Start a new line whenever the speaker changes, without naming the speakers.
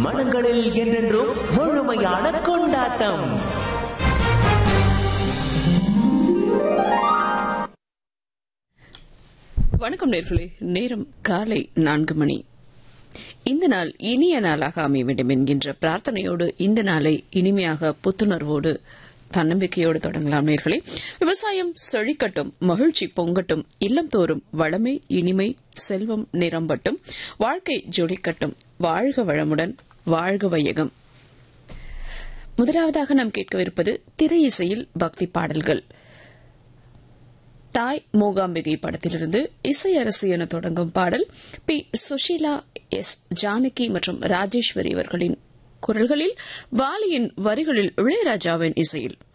மனங்களில் என்றென்றும் முழுமையான கொண்டாட்டம்
வணக்கம் நேர்களே நேரம் காலை நான்கு மணி இந்த நாள் இனிய நாளாக அமைய வேண்டும் என்கின்ற பிரார்த்தனையோடு இந்த நாளை இனிமையாக புத்துணர்வோடு தன்னம்பிக்கையோடு தொடங்கலாம் நேர்களே விவசாயம் செழிக்கட்டும் மகிழ்ச்சி பொங்கட்டும் இல்லம் தோறும் வளமை இனிமை செல்வம் நிரம்பட்டும் வாழ்க்கை ஜொலிக்கட்டும் வாழ்க வளமுடன் வாழ்க வையகம் முதலாவதாக நாம் கேட்கவிருப்பது திரை இசையில் பக்தி பாடல்கள் தாய் மூகாம்பிகை படத்திலிருந்து இசையரசி என தொடங்கும் பாடல் பி சுஷீலா எஸ் ஜானகி மற்றும் ராஜேஸ்வரி அவர்களின் குரல்களில் வாலியின் வரிகளில் இளையராஜாவின் இசையில்